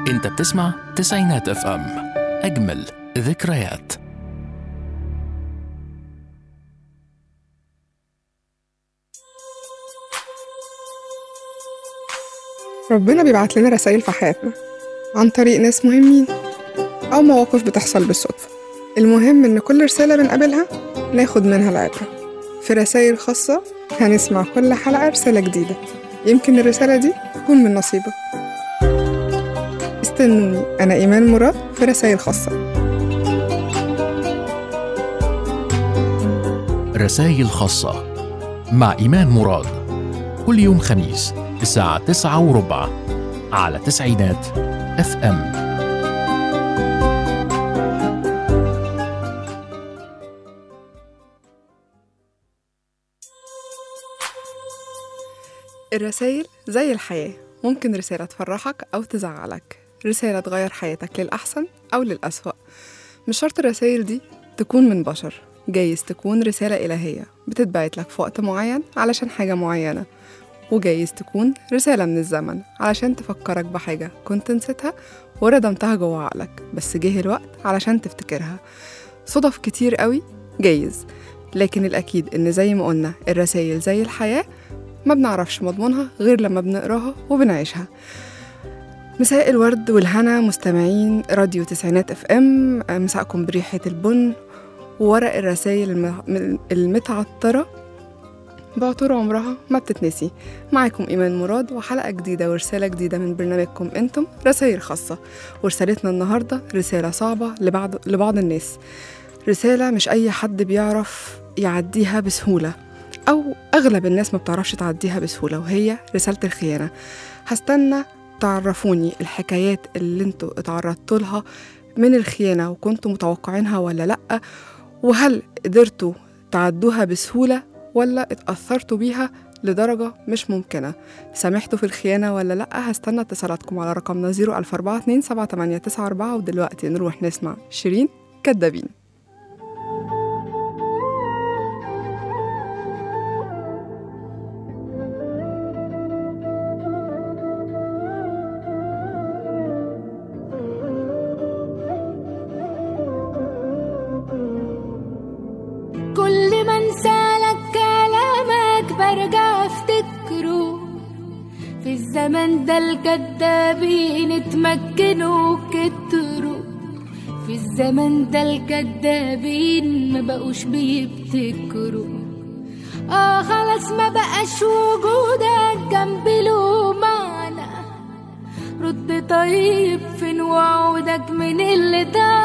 انت بتسمع تسعينات اف ام اجمل ذكريات ربنا بيبعت لنا رسائل في حياتنا عن طريق ناس مهمين أو مواقف بتحصل بالصدفة المهم إن كل رسالة بنقابلها ناخد منها العبرة في رسائل خاصة هنسمع كل حلقة رسالة جديدة يمكن الرسالة دي تكون من نصيبك استنوني أنا إيمان مراد في رسائل خاصة رسائل خاصة مع إيمان مراد كل يوم خميس الساعة تسعة وربع على تسعينات اف ام الرسائل زي الحياة ممكن رسالة تفرحك أو تزعلك رسالة تغير حياتك للأحسن أو للأسوأ مش شرط الرسائل دي تكون من بشر جايز تكون رسالة إلهية بتتبعت لك في وقت معين علشان حاجة معينة وجايز تكون رسالة من الزمن علشان تفكرك بحاجة كنت نسيتها وردمتها جوه عقلك بس جه الوقت علشان تفتكرها صدف كتير قوي جايز لكن الأكيد إن زي ما قلنا الرسائل زي الحياة ما بنعرفش مضمونها غير لما بنقراها وبنعيشها مساء الورد والهنا مستمعين راديو تسعينات اف ام مساءكم بريحة البن وورق الرسائل الم- المتعطرة بعطور عمرها ما بتتنسي معاكم إيمان مراد وحلقة جديدة ورسالة جديدة من برنامجكم أنتم رسائل خاصة ورسالتنا النهاردة رسالة صعبة لبعض, لبعض الناس رسالة مش أي حد بيعرف يعديها بسهولة أو أغلب الناس ما بتعرفش تعديها بسهولة وهي رسالة الخيانة هستنى تعرفوني الحكايات اللي انتوا اتعرضتوا لها من الخيانة وكنتوا متوقعينها ولا لأ وهل قدرتوا تعدوها بسهولة ولا اتأثرتوا بيها لدرجة مش ممكنة سامحتوا في الخيانة ولا لأ هستنى اتصالاتكم على رقمنا 01427 7894 ودلوقتي نروح نسمع شيرين كدابين كل ما انسالك كلامك برجع افتكره في الزمن ده الكدابين اتمكنوا كتروا في الزمن ده الكدابين ما بقوش بيبتكروا اه خلاص ما بقاش وجودك جنبي له معنى رد طيب فين وعودك من اللي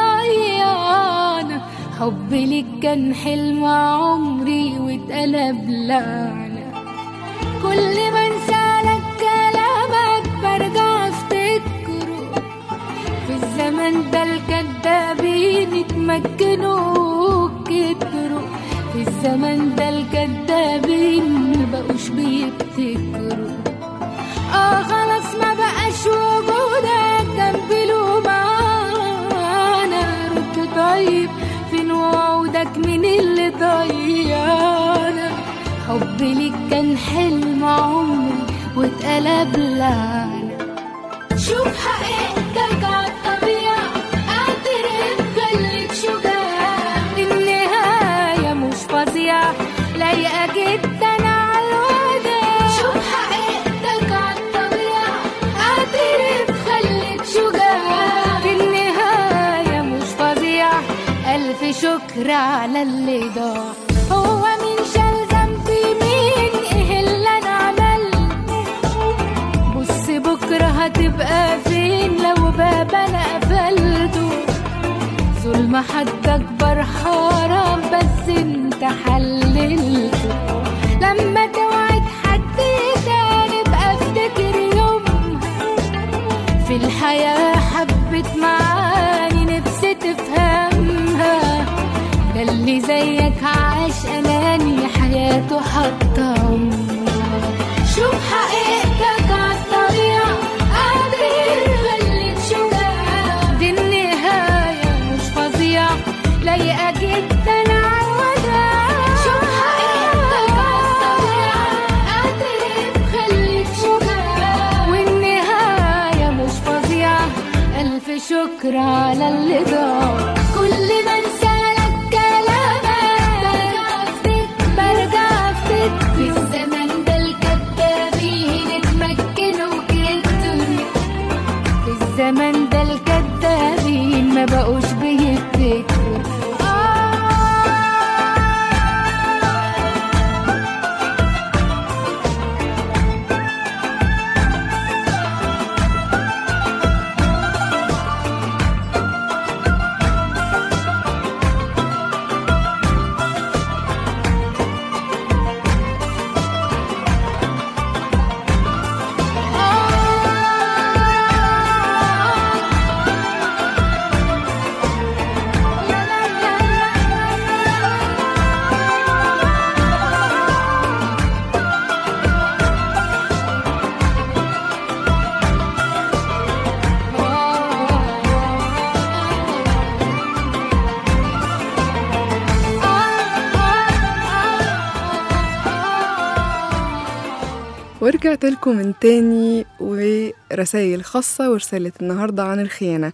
ضيعنا حبي ليك كان حلم عمري واتقلب لعنة كل ما انسالك كلامك برجع افتكره في الزمن ده الكدابين اتمكنوا كتروا في الزمن ده الكدابين مبقوش بيبتكروا اه خلاص ما بقاش وجودك جنبي له معانا رد طيب فين وعودك من اللي ضيعنا حبي ليك كان حلم عمري واتقلب لعنة شوف حقيقتك عالطبيعة اعترف خليك شجاع النهاية مش فظيعة لايقة جدا عالوداع شوف حقيقتك عالطبيعة اعترف خليك شجاع النهاية مش فظيعة ألف شكر على اللي ضاع هو مين شال ذنبي مين ايه اللي انا عملته بص بكرة هتبقى فين لو باب انا قفلته ظلم حد اكبر حرام بس انت حللته لما توعد حد تاني بقى افتكر يومها في الحياة حبت معاني نفسي تفهمها ده اللي زيك عاش أناني حياته حتى عمرها شوف حقيقتك عالطبيعة قادر خليك شجاع دي النهاية مش فظيعة لايقة جدا عالوداع شوف حقيقتك عالطبيعة قادر خليك شجاع والنهاية مش فظيعة بكرة على اللي ضاع كل ما انسالك كلامك برجع افتك في الزمن ده الكدابين اتمكنوا جدا في الزمن ده الكدابين ما بقوش بيفتكروا ورجعت لكم من تاني ورسائل خاصة ورسالة النهاردة عن الخيانة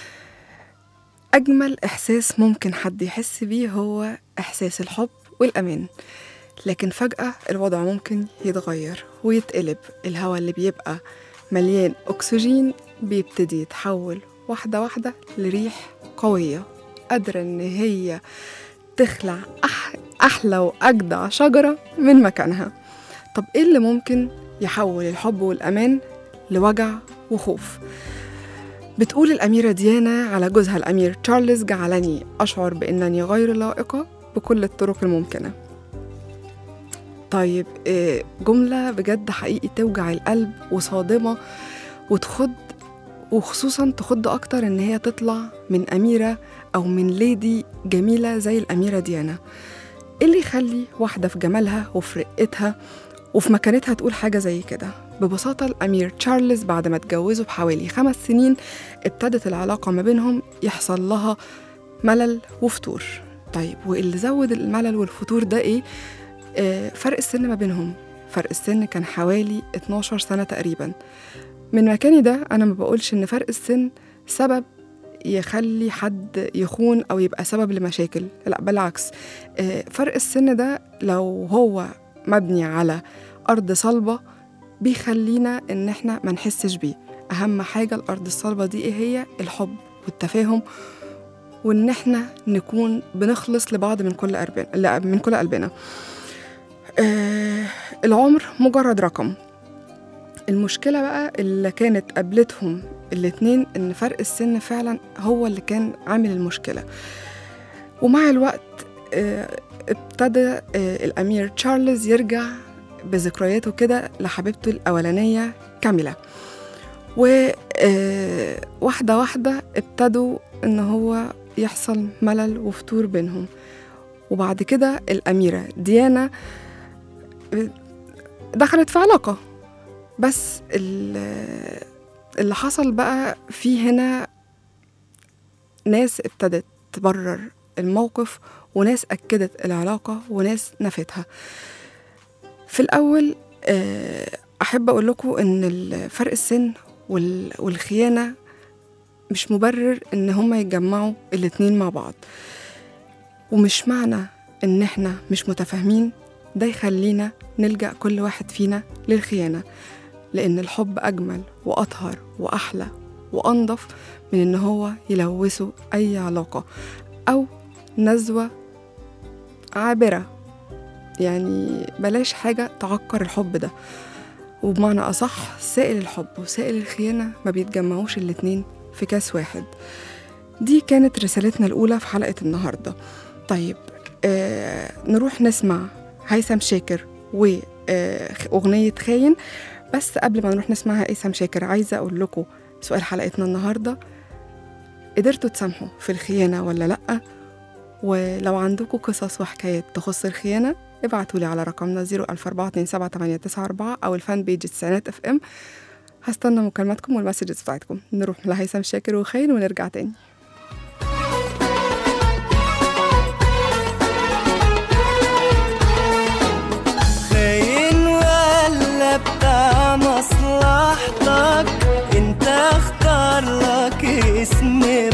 أجمل إحساس ممكن حد يحس بيه هو إحساس الحب والأمان لكن فجأة الوضع ممكن يتغير ويتقلب الهواء اللي بيبقى مليان أكسجين بيبتدي يتحول واحدة واحدة لريح قوية قادرة إن هي تخلع أح أحلى وأجدع شجرة من مكانها طب إيه اللي ممكن يحول الحب والأمان لوجع وخوف بتقول الأميرة ديانا على جوزها الأمير تشارلز جعلني أشعر بأنني غير لائقة بكل الطرق الممكنة طيب إيه، جملة بجد حقيقي توجع القلب وصادمة وتخض وخصوصا تخض أكتر إن هي تطلع من أميرة أو من ليدي جميلة زي الأميرة ديانا إيه اللي يخلي واحدة في جمالها وفي رقتها وفي مكانتها تقول حاجة زي كده ببساطة الأمير تشارلز بعد ما اتجوزوا بحوالي خمس سنين ابتدت العلاقة ما بينهم يحصل لها ملل وفتور طيب واللي زود الملل والفتور ده إيه؟ آه فرق السن ما بينهم فرق السن كان حوالي 12 سنة تقريبا من مكاني ده أنا ما بقولش إن فرق السن سبب يخلي حد يخون أو يبقى سبب لمشاكل لا بالعكس آه، فرق السن ده لو هو مبني على أرض صلبة بيخلينا إن إحنا ما نحسش بيه أهم حاجة الأرض الصلبة دي إيه هي الحب والتفاهم وإن إحنا نكون بنخلص لبعض من كل قلبنا لا، من كل قلبنا آه العمر مجرد رقم المشكلة بقى اللي كانت قابلتهم الاتنين إن فرق السن فعلا هو اللي كان عامل المشكلة ومع الوقت آه، ابتدى آه، الأمير تشارلز يرجع بذكرياته كده لحبيبته الأولانية كاملة وواحدة واحدة ابتدوا إن هو يحصل ملل وفتور بينهم وبعد كده الأميرة ديانا آه، دخلت في علاقة بس ال- اللي حصل بقى في هنا ناس ابتدت تبرر الموقف وناس أكدت العلاقة وناس نفتها في الأول آه، أحب أقول لكم إن ال- فرق السن وال- والخيانة مش مبرر إن هما يتجمعوا الاتنين مع بعض ومش معنى إن إحنا مش متفاهمين ده يخلينا نلجأ كل واحد فينا للخيانة لأن الحب أجمل وأطهر وأحلى وأنضف من إن هو يلوثه أي علاقة أو نزوة عابرة يعني بلاش حاجة تعكر الحب ده وبمعنى أصح سائل الحب وسائل الخيانة ما بيتجمعوش الاتنين في كاس واحد دي كانت رسالتنا الأولى في حلقة النهاردة طيب آه نروح نسمع هيثم شاكر وأغنية خاين بس قبل ما نروح نسمعها هيثم شاكر عايزة أقول لكم سؤال حلقتنا النهاردة قدرتوا تسامحوا في الخيانة ولا لأ؟ ولو عندكم قصص وحكايات تخص الخيانة ابعتوا لي على رقمنا 014278994 أو الفان بيج التسعينات اف ام هستنى مكالماتكم والمسجز بتاعتكم نروح لهيثم شاكر وخيل ونرجع تاني خاين ولا بتاع مصلحتك انت اختار لك اسم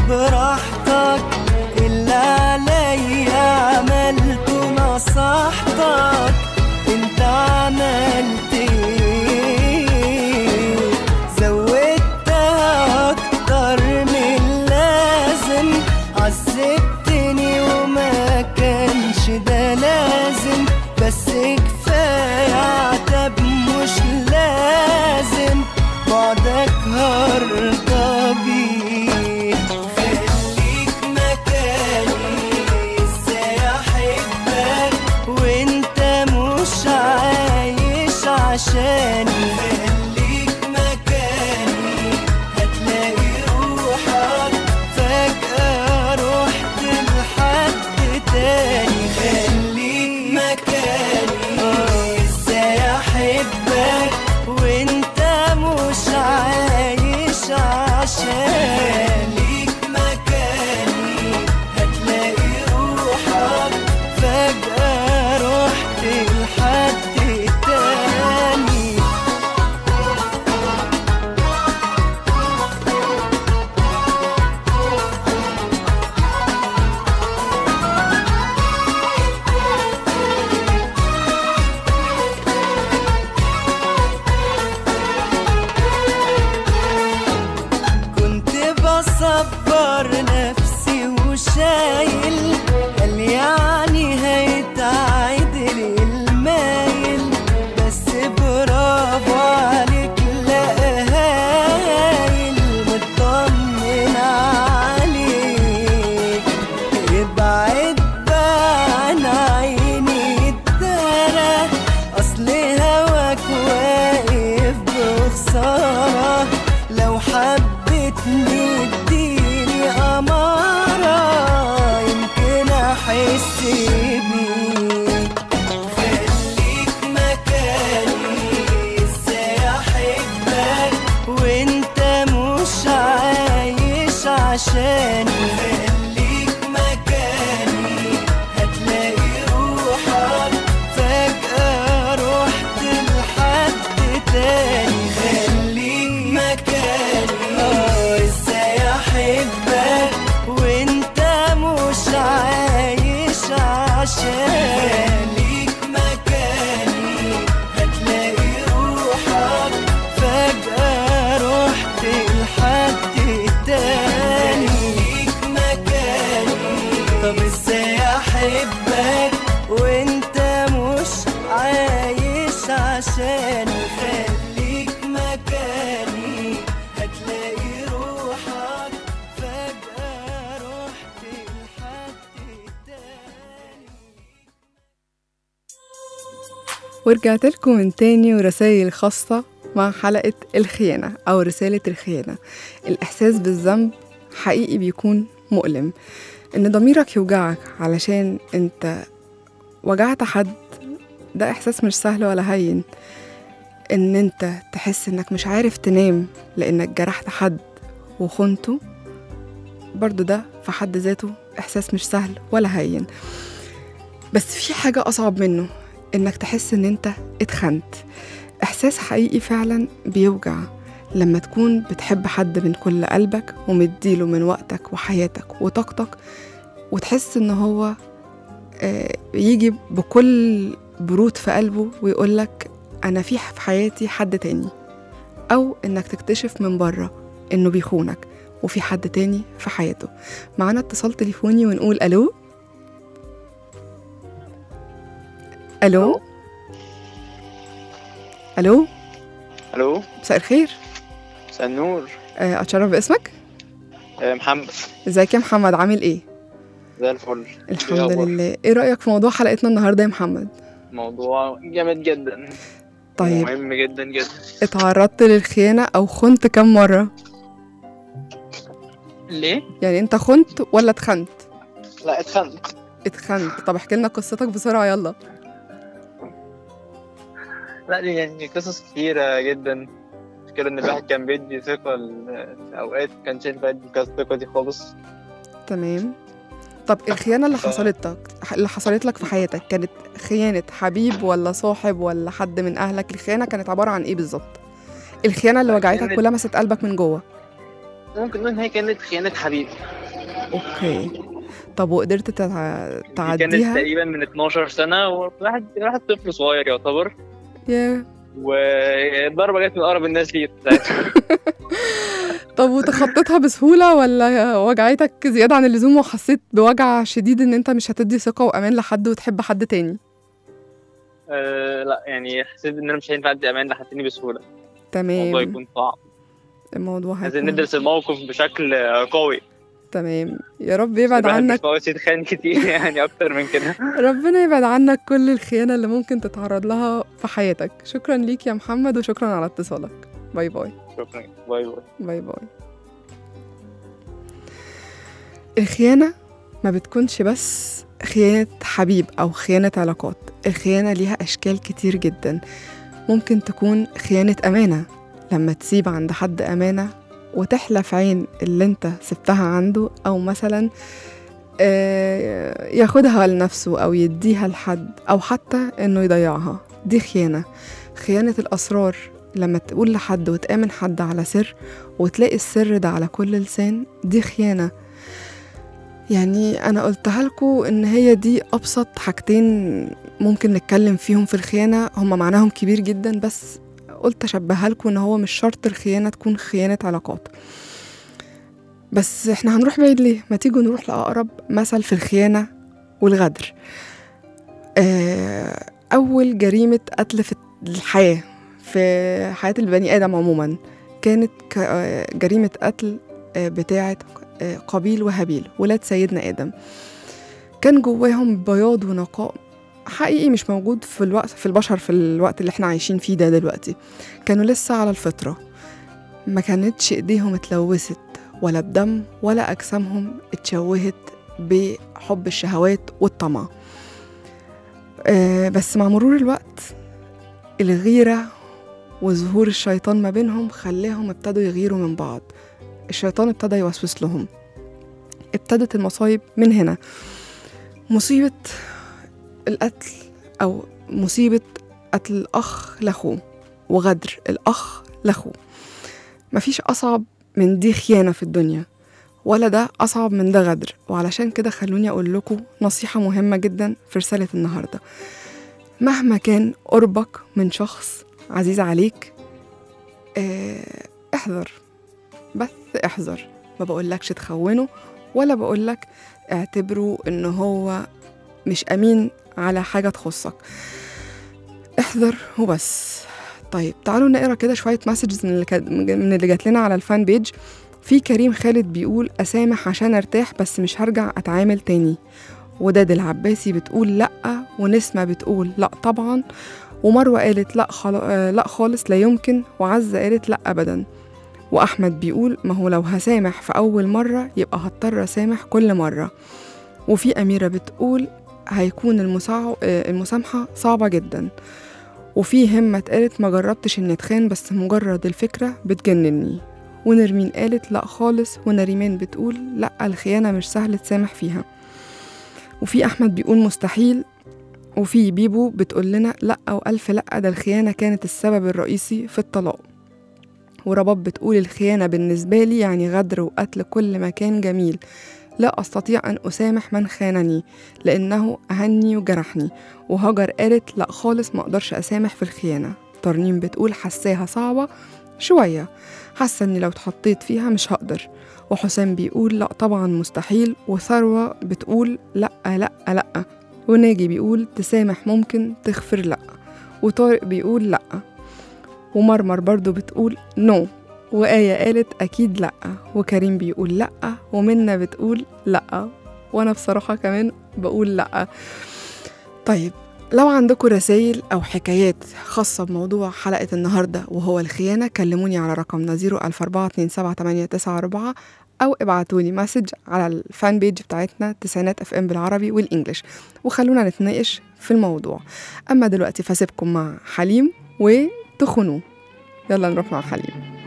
عشاني خليك مكاني هتلاقي روحك فجأة رحت لحد تاني خليك مكاني اه ازاي احبك وانت مش عايش عشان خليك مكاني هتلاقي روحك فجأة رحت لحد تاني خليك مكاني طب ازاي احبك وانت مش عايش عشاني خليك مكاني هتلاقي روحك فجأة رحت لحد تاني ورجعت لكم من تاني ورسائل خاصة مع حلقة الخيانة أو رسالة الخيانة الإحساس بالذنب حقيقي بيكون مؤلم إن ضميرك يوجعك علشان أنت وجعت حد ده إحساس مش سهل ولا هين إن أنت تحس إنك مش عارف تنام لإنك جرحت حد وخنته برضو ده في حد ذاته إحساس مش سهل ولا هين بس في حاجة أصعب منه إنك تحس إن أنت اتخنت إحساس حقيقي فعلا بيوجع لما تكون بتحب حد من كل قلبك ومديله من وقتك وحياتك وطاقتك وتحس إن هو آه، يجي بكل برود في قلبه ويقولك أنا في في حياتي حد تاني أو إنك تكتشف من بره إنه بيخونك وفي حد تاني في حياته معانا اتصال تليفوني ونقول ألو ألو ألو الو مساء الخير مساء النور آه، أتشرف باسمك آه، محمد ازيك يا محمد عامل ايه زي الفل إيه الحمد الأخبار؟ لله ايه رأيك في موضوع حلقتنا النهارده يا محمد موضوع جامد جدا طيب مهم جدا جدا اتعرضت للخيانة أو خنت كم مرة ليه؟ يعني انت خنت ولا اتخنت لا اتخنت اتخنت طب احكي لنا قصتك بسرعة يلا لا دي يعني قصص كتيرة جدا المشكلة إن الواحد كان بيدي ثقة ل- في أوقات كانش ينفع يدي كده الثقة دي خالص تمام طب الخيانة اللي حصلت لك اللي حصلت لك في حياتك كانت خيانة حبيب ولا صاحب ولا حد من أهلك الخيانة كانت عبارة عن ايه بالظبط الخيانة اللي لا، وجعتك كانت- ولمست قلبك من جوه ممكن نقول إن هي كانت خيانة حبيب اوكي طب وقدرت تتع... دي كانت تعديها تقريبا من 12 سنة وواحد واحد طفل صغير يعتبر يا والضربة جت من أقرب الناس ليه ساعتها. طب وتخطيتها بسهولة ولا وجعتك زيادة عن اللزوم وحسيت بوجع شديد ان انت مش هتدي ثقة وامان لحد وتحب حد تاني أه لا يعني حسيت إن أنا مش هينفع أدي أمان لحد تاني بسهولة الموضوع تمام يكون صعب الموضوع عايزين هيكون ندرس الموقف بشكل قوي تمام يا رب يبعد الواحد مش عنك فاوت يتخان كتير يعني اكتر من كده ربنا يبعد عنك كل الخيانة اللي ممكن تتعرض لها في حياتك شكرا ليك يا محمد وشكرا على اتصالك باي باي شكرا باي باي باي باي الخيانة ما بتكونش بس خيانة حبيب أو خيانة علاقات الخيانة ليها أشكال كتير جدا ممكن تكون خيانة أمانة لما تسيب عند حد أمانة وتحلى في عين اللي انت سبتها عنده أو مثلا آه، ياخدها لنفسه أو يديها لحد أو حتى إنه يضيعها دي خيانة خيانة الأسرار لما تقول لحد وتآمن حد على سر وتلاقي السر ده على كل لسان دي خيانة يعني أنا قلتها لكم إن هي دي أبسط حاجتين ممكن نتكلم فيهم في الخيانة هما معناهم كبير جدا بس قلت أشبهها لكم إن هو مش شرط الخيانة تكون خيانة علاقات بس احنا هنروح بعيد ليه ما تيجوا نروح لأقرب مثل في الخيانة والغدر آه، أول جريمة قتل في الحياة في حياة البني آدم عموما كانت ك- آه، جريمة قتل آه، بتاعة آه، قابيل وهابيل ولاد سيدنا آدم كان جواهم بياض ونقاء حقيقي مش موجود في الوقت في البشر في الوقت اللي احنا عايشين فيه ده دلوقتي كانوا لسه على الفطرة ما كانتش ايديهم اتلوثت ولا بدم ولا أجسامهم اتشوهت بحب الشهوات والطمع آه، بس مع مرور الوقت الغيرة وظهور الشيطان ما بينهم خلاهم ابتدوا يغيروا من بعض الشيطان ابتدى يوسوس لهم ابتدت المصايب من هنا مصيبة القتل أو مصيبة قتل الأخ لأخوه وغدر الأخ لأخوه مفيش أصعب من دي خيانة في الدنيا ولا ده أصعب من ده غدر وعلشان كده خلوني أقول لكم نصيحة مهمة جدا في رسالة النهاردة مهما كان قربك من شخص عزيز عليك اه احذر بس احذر ما بقولكش تخونه ولا بقولك اعتبره ان هو مش امين على حاجة تخصك احذر وبس طيب تعالوا نقرا كده شوية مسجز من اللي كانت- من اللي جات لنا على الفان بيج في كريم خالد بيقول أسامح عشان أرتاح بس مش هرجع أتعامل تاني وداد العباسي بتقول لأ ونسمة بتقول لأ طبعا ومروة قالت لأ, خل... آه، لأ خالص لا يمكن وعزة قالت لأ أبدا وأحمد بيقول ما هو لو هسامح في أول مرة يبقى هضطر أسامح كل مرة وفي أميرة بتقول هيكون المساع... آه، المسامحة صعبة جدا وفي همة قالت ما جربتش إني أتخان بس مجرد الفكرة بتجنني ونرمين قالت لأ خالص ونريمان بتقول لأ الخيانة مش سهل تسامح فيها وفي أحمد بيقول مستحيل وفي بيبو بتقول لنا لأ وألف لأ ده الخيانة كانت السبب الرئيسي في الطلاق ورباب بتقول الخيانة بالنسبة لي يعني غدر وقتل كل ما كان جميل لا أستطيع أن أسامح من خانني لأنه أهني وجرحني وهاجر قالت لأ خالص ما أقدرش أسامح في الخيانة ترنيم بتقول حساها صعبة شوية حاسة إني لو اتحطيت فيها مش هقدر وحسام بيقول لأ طبعا مستحيل وثروة بتقول لأ لأ لأ وناجي بيقول تسامح ممكن تغفر لأ وطارق بيقول لأ ومرمر برضو بتقول نو وآية قالت أكيد لأ وكريم بيقول لأ ومنى بتقول لأ وأنا بصراحة كمان بقول لأ طيب لو عندكم رسائل أو حكايات خاصة بموضوع حلقة النهاردة وهو الخيانة كلموني على رقمنا 004278994 أو ابعتولي مسج على الفان بيج بتاعتنا تسعينات اف ام بالعربي والإنجليش وخلونا نتناقش في الموضوع أما دلوقتي فاسيبكم مع حليم وتخنوا يلا نروح مع حليم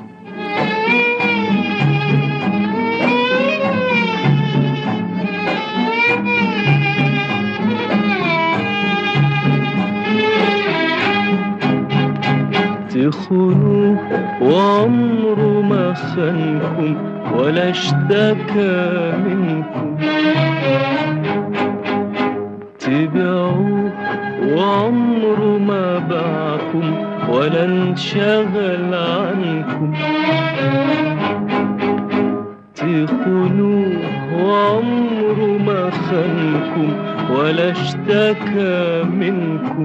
تخونوا وعمره ما خانكم ولا اشتكى منكم تبيعوه وعمره ما باعكم ولا انشغل عنكم تخونوه وعمره ما خانكم ولا اشتكى منكم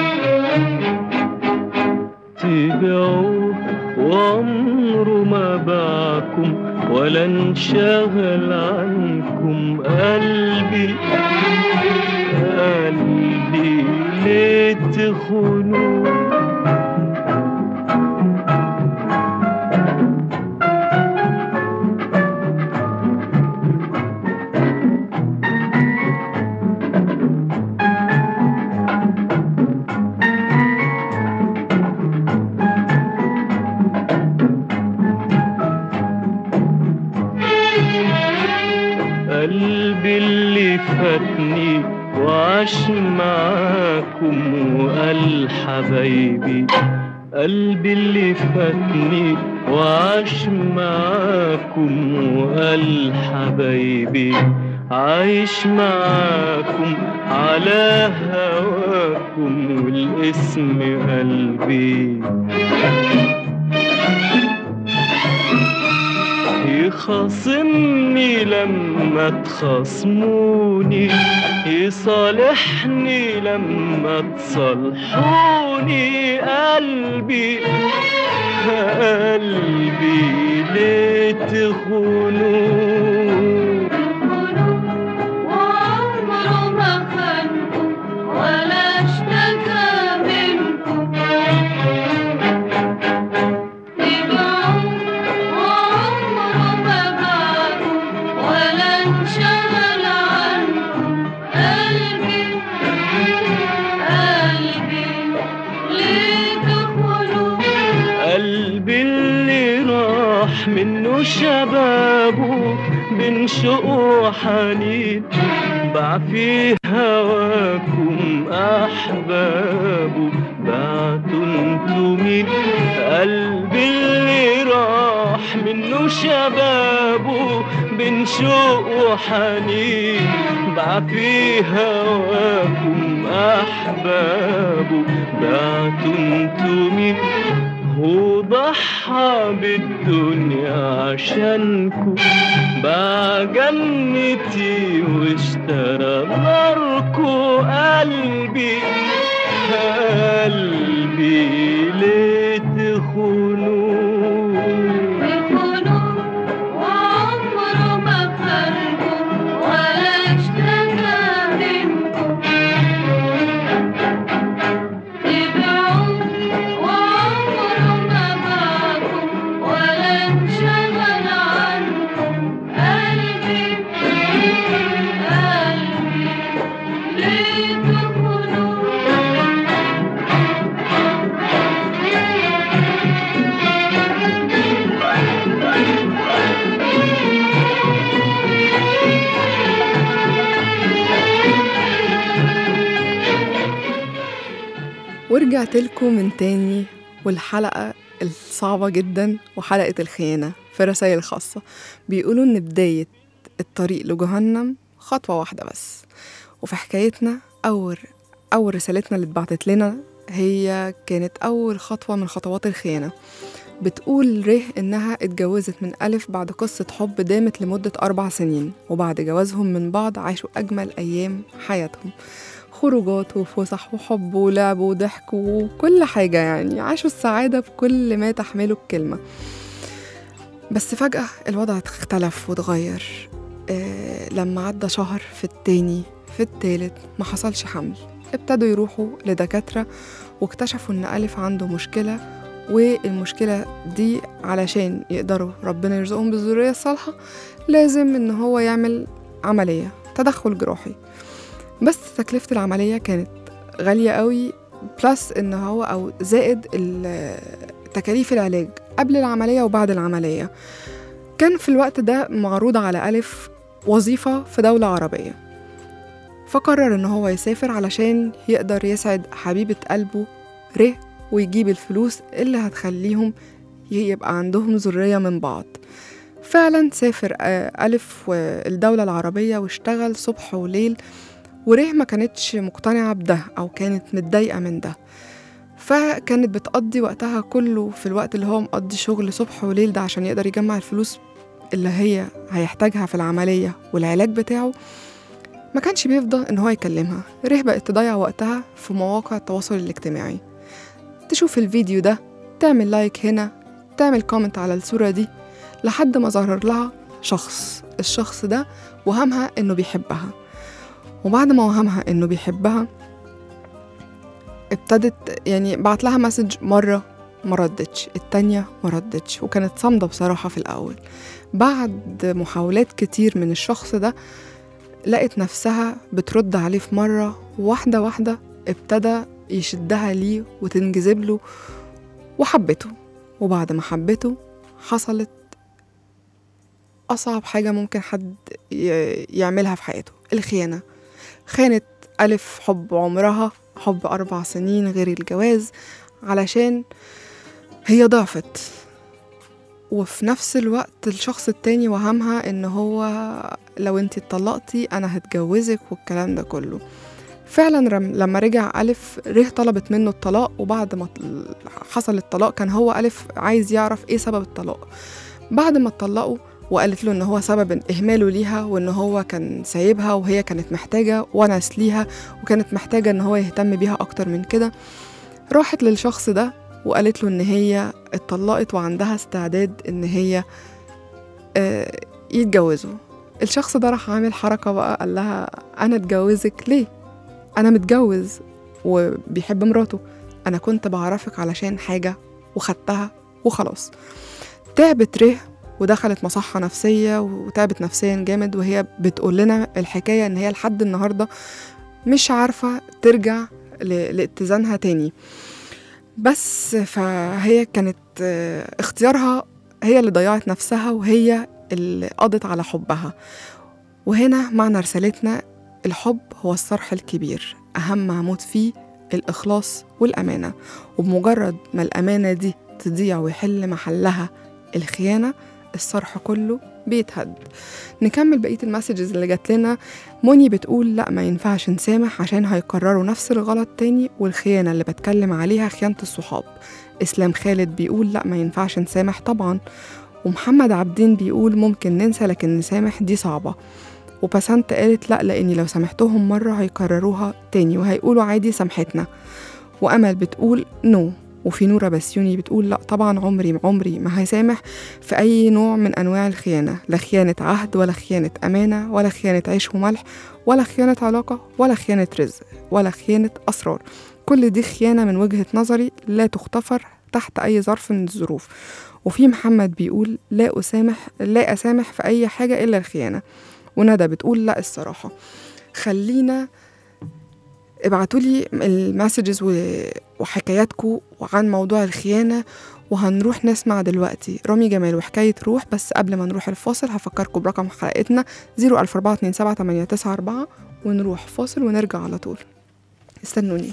تبيعوه وعمره ما باعكم ولا انشغل عنكم قلبي قلبي ليه تخونوه قلبي اللي فاتني وعاش معاكم وقال حبايبي قلبي اللي فاتني وعاش معاكم وقال حبايبي عايش معاكم على هواكم والاسم قلبي يخاصمني لما تخاصموني يصالحني لما تصالحوني قلبي قلبي ليه تخونوا وعمره ما خانكم ولا اشتكى منكم تبعوه وعمره ما باعكم ولا انشغل عنكم قلبي قلبي ليه تخونوا قلبي اللي راح منه شبابه بين شوق وحنين باع في هواكم أحبابه بعتوا انتوا مين قلبي اللي راح منه شبابه بين شوق وحنين باع في هواكم أحبابه بعتوا انتوا مين هو ضحى بالدنيا عشانكم باع جنتي واشترى ناركو قلبي قلبي ليه تخونوني يكونوا وعمره ما فرقوا ولا اشتكى منكم تبعوا وعمره ما باعكم ولا انشغل عنكم قلبي قلبي ليه تخونوا ورجعت لكم من تاني والحلقة الصعبة جدا وحلقة الخيانة في رسائل خاصة بيقولوا إن بداية الطريق لجهنم خطوة واحدة بس وفي حكايتنا أول أول رسالتنا اللي اتبعتت لنا هي كانت أول خطوة من خطوات الخيانة بتقول ره إنها اتجوزت من ألف بعد قصة حب دامت لمدة أربع سنين وبعد جوازهم من بعض عاشوا أجمل أيام حياتهم خروجات وفسح وحب ولعب وضحك وكل حاجة يعني عاشوا السعادة بكل ما تحمله الكلمة بس فجأة الوضع اختلف واتغير آه لما عدى شهر في التاني في التالت ما حصلش حمل ابتدوا يروحوا لدكاترة واكتشفوا إن ألف عنده مشكلة والمشكلة دي علشان يقدروا ربنا يرزقهم بالذرية الصالحة لازم إن هو يعمل عملية تدخل جراحي بس تكلفة العملية كانت غالية قوي بلس إن هو أو زائد ال- تكاليف العلاج قبل العملية وبعد العملية كان في الوقت ده معروض على ألف وظيفة في دولة عربية فقرر إن هو يسافر علشان يقدر يسعد حبيبة قلبه ره ويجيب الفلوس اللي هتخليهم يبقى عندهم ذرية من بعض فعلا سافر آه، ألف الدولة العربية واشتغل صبح وليل وريه ما كانتش مقتنعة بده أو كانت متضايقة من ده فكانت بتقضي وقتها كله في الوقت اللي هو مقضي شغل صبح وليل ده عشان يقدر يجمع الفلوس اللي هي هيحتاجها في العملية والعلاج بتاعه ما كانش بيفضى إن هو يكلمها ريه بقت تضيع وقتها في مواقع التواصل الاجتماعي تشوف الفيديو ده تعمل لايك هنا تعمل كومنت على الصورة دي لحد ما ظهر لها شخص الشخص ده وهمها إنه بيحبها وبعد ما وهمها إنه بيحبها ابتدت يعني بعت لها مسج مرة ما ردتش التانية ما ردتش وكانت صامدة بصراحة في الأول بعد محاولات كتير من الشخص ده لقت نفسها بترد عليه في مرة واحدة واحدة ابتدى يشدها ليه وتنجذب له وحبته وبعد ما حبته حصلت أصعب حاجة ممكن حد ي- يعملها في حياته الخيانة خانت ألف حب عمرها حب أربع سنين غير الجواز علشان هي ضعفت وفي نفس الوقت الشخص التاني وهمها ان هو لو انتي اتطلقتي انا هتجوزك والكلام ده كله فعلا رم لما رجع ألف ره طلبت منه الطلاق وبعد ما طل- حصل الطلاق كان هو ألف عايز يعرف ايه سبب الطلاق بعد ما اتطلقوا وقالت له ان هو سبب اهماله ليها وان هو كان سايبها وهي كانت محتاجه ونس ليها وكانت محتاجه ان هو يهتم بيها اكتر من كده راحت للشخص ده وقالت له ان هي اتطلقت وعندها استعداد ان هي آه، يتجوزوا الشخص ده راح عامل حركه بقى قال لها انا اتجوزك ليه انا متجوز وبيحب مراته انا كنت بعرفك علشان حاجه وخدتها وخلاص تعبت ره ودخلت مصحة نفسية وتعبت نفسيا جامد وهي بتقول لنا الحكاية إن هي لحد النهاردة مش عارفة ترجع ل- لاتزانها تاني بس فهي كانت آه، اختيارها هي اللي ضيعت نفسها وهي اللي قضت على حبها وهنا معنى رسالتنا الحب هو الصرح الكبير أهم عمود فيه الإخلاص والأمانة وبمجرد ما الأمانة دي تضيع ويحل محلها الخيانة الصرح كله بيتهد نكمل بقية المسجز اللي جات لنا موني بتقول لا ما ينفعش نسامح عشان هيكرروا نفس الغلط تاني والخيانة اللي بتكلم عليها خيانة الصحاب إسلام خالد بيقول لا ما ينفعش نسامح طبعا ومحمد عبدين بيقول ممكن ننسى لكن نسامح دي صعبة وبسنت قالت لا لأني لو سامحتهم مرة هيكرروها تاني وهيقولوا عادي سامحتنا وأمل بتقول نو وفي نورة بسيوني بتقول لا طبعا عمري عمري ما هيسامح في أي نوع من أنواع الخيانة لا خيانة عهد ولا خيانة أمانة ولا خيانة عيش وملح ولا خيانة علاقة ولا خيانة رزق ولا خيانة أسرار كل دي خيانة من وجهة نظري لا تغتفر تحت أي ظرف من الظروف وفي محمد بيقول لا أسامح لا أسامح في أي حاجة إلا الخيانة وندى بتقول لا الصراحة خلينا ابعتولي المسجز وحكاياتكم عن موضوع الخيانة وهنروح نسمع دلوقتي رامي جمال وحكاية روح بس قبل ما نروح الفاصل هفكركم برقم حلقتنا 004278994 ونروح فاصل ونرجع على طول استنوني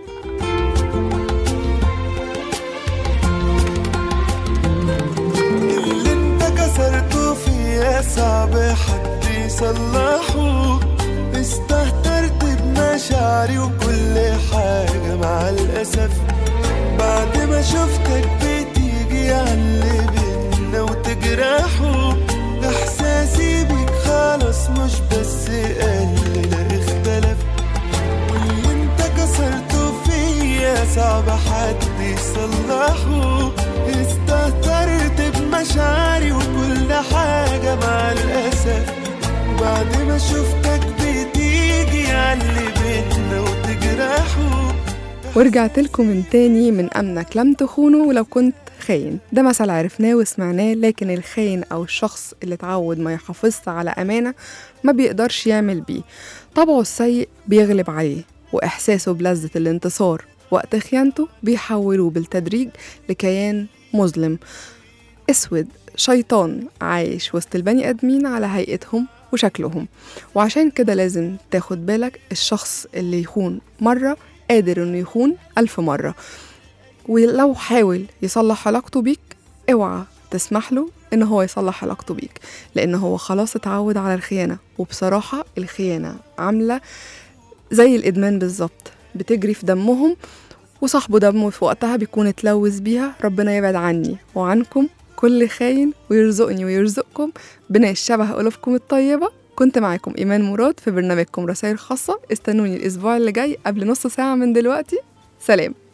اللي انت كسرته فيا صعب حد يصلحه استهترت بمشاعري وكل حاجة مع الأسف بعد ما شفتك بتيجي عاللي بينا وتجرحه إحساسي بيك خلاص مش بس قل لا اختلف واللي انت كسرته فيا صعب حد يصلحه استهترت بمشاعري وكل حاجة مع الأسف بعد ما شفتك بتيجي عاللي بينا وتجرحه ورجعت لكم من تاني من أمنك لم تخونوا ولو كنت خاين ده مثل عرفناه وسمعناه لكن الخاين أو الشخص اللي اتعود ما يحافظش على أمانة ما بيقدرش يعمل بيه طبعه السيء بيغلب عليه وإحساسه بلذة الانتصار وقت خيانته بيحوله بالتدريج لكيان مظلم اسود شيطان عايش وسط البني ادمين على هيئتهم وشكلهم وعشان كده لازم تاخد بالك الشخص اللي يخون مرة قادر انه يخون ألف مرة ولو حاول يصلح علاقته بيك اوعى تسمح له ان هو يصلح علاقته بيك لان هو خلاص اتعود على الخيانة وبصراحة الخيانة عاملة زي الادمان بالظبط بتجري في دمهم وصاحبه دمه في وقتها بيكون اتلوث بيها ربنا يبعد عني وعنكم كل خاين ويرزقني ويرزقكم بناس شبه قلوبكم الطيبة كنت معاكم إيمان مراد في برنامجكم رسائل خاصة استنوني الأسبوع اللي جاي قبل نص ساعة من دلوقتي سلام